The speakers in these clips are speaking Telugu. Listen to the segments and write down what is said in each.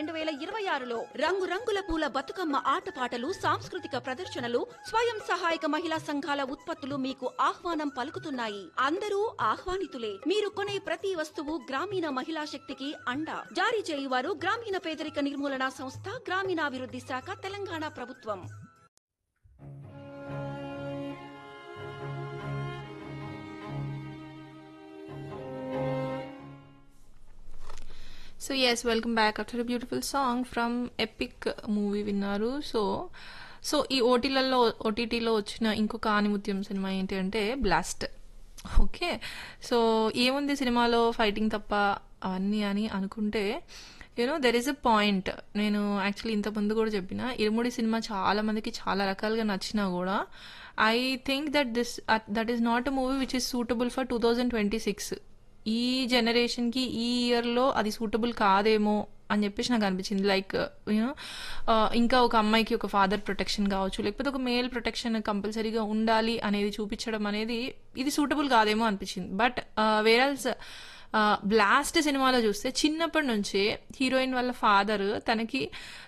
రెండు వేల ఇరవై ఆరులో రంగురంగుల పూల బతుకమ్మ ఆటపాటలు సాంస్కృతిక ప్రదర్శనలు స్వయం సహాయక మహిళా సంఘాల ఉత్పత్తులు మీకు ఆహ్వానం పలుకుతున్నాయి అందరూ ఆహ్వానితులే మీరు కొనే ప్రతి వస్తువు గ్రామీణ మహిళా శక్తికి అండ జారీ చేయువారు గ్రామీణ పేదరిక నిర్మూలన సంస్థ గ్రామీణాభివృద్ధి శాఖ తెలంగాణ ప్రభుత్వం so S welcome back after beautiful song from epic movie విన్నారు సో సో ఈ ఓటీలలో ఓటీటీలో వచ్చిన ఇంకొక ఆనిముత్యం సినిమా ఏంటి అంటే బ్లాస్ట్ ఓకే సో ఏముంది సినిమాలో ఫైటింగ్ తప్ప అవన్నీ అని అనుకుంటే you know there is a point నేను యాక్చువల్లీ ఇంత ముందు కూడా చెప్పిన ఇరుముడి సినిమా చాలా మందికి చాలా రకాలుగా నచ్చినా కూడా I think that this that is not a movie which is suitable for two thousand twenty six ఈ జనరేషన్కి ఈ ఇయర్లో అది సూటబుల్ కాదేమో అని చెప్పేసి నాకు అనిపించింది లైక్ యూనో ఇంకా ఒక అమ్మాయికి ఒక ఫాదర్ ప్రొటెక్షన్ కావచ్చు లేకపోతే ఒక మేల్ ప్రొటెక్షన్ కంపల్సరీగా ఉండాలి అనేది చూపించడం అనేది ఇది సూటబుల్ కాదేమో అనిపించింది బట్ వేరల్స్ బ్లాస్ట్ సినిమాలో చూస్తే చిన్నప్పటి నుంచే హీరోయిన్ వాళ్ళ ఫాదర్ తనకి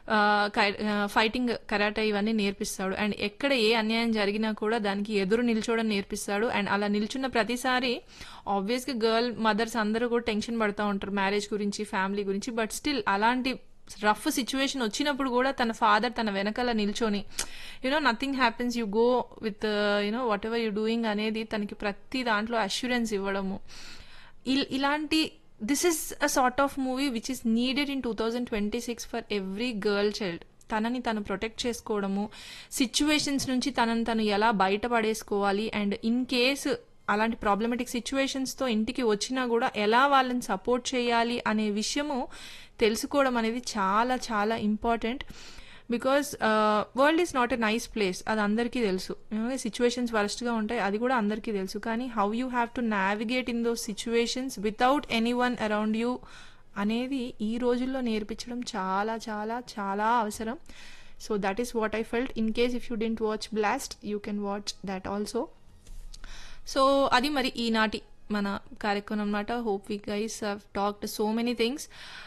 ఫైటింగ్ కరాటే ఇవన్నీ నేర్పిస్తాడు అండ్ ఎక్కడ ఏ అన్యాయం జరిగినా కూడా దానికి ఎదురు నిల్చోవడం నేర్పిస్తాడు అండ్ అలా నిల్చున్న ప్రతిసారి ఆబ్వియస్గా గర్ల్ మదర్స్ అందరూ కూడా టెన్షన్ పడుతూ ఉంటారు మ్యారేజ్ గురించి ఫ్యామిలీ గురించి బట్ స్టిల్ అలాంటి రఫ్ సిచ్యువేషన్ వచ్చినప్పుడు కూడా తన ఫాదర్ తన వెనకాల నిల్చొని you know nothing happens you go with you know whatever you doing అనేది తనకి ప్రతి దాంట్లో అష్యూరెన్స్ ఇవ్వడము ఇలాంటి this is a sort of movie which is needed in two thousand twenty six for every girl child తనని తను ప్రొటెక్ట్ చేసుకోవడము సిచ్యువేషన్స్ నుంచి తనని తను ఎలా బయటపడేసుకోవాలి అండ్ ఇన్ కేసు అలాంటి ప్రాబ్లమెటిక్ సిచ్యువేషన్స్తో ఇంటికి వచ్చినా కూడా ఎలా వాళ్ళని సపోర్ట్ చేయాలి అనే విషయము తెలుసుకోవడం అనేది చాలా చాలా important because world is not a nice place అది అందరికీ తెలుసు సిచ్యువేషన్స్ వరస్ట్గా ఉంటాయి అది కూడా అందరికీ తెలుసు కానీ how you have to navigate in those situations without any one around you అనేది ఈ రోజుల్లో నేర్పించడం చాలా చాలా చాలా అవసరం so that is what I felt in case if you didn't watch blast you can watch that also so అది మరి ఈనాటి మన కార్యక్రమం అనమాట hope we guys have talked so many things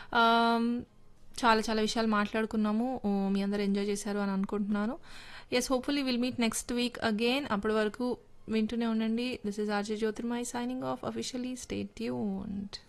చాలా చాలా విషయాలు మాట్లాడుకున్నాము మీ అందరు ఎంజాయ్ చేశారు అని అనుకుంటున్నాను yes hopefully will meet next week again అప్పటి వరకు వింటూనే ఉండండి this is RJ Jyotirmayi signing off officially stay tuned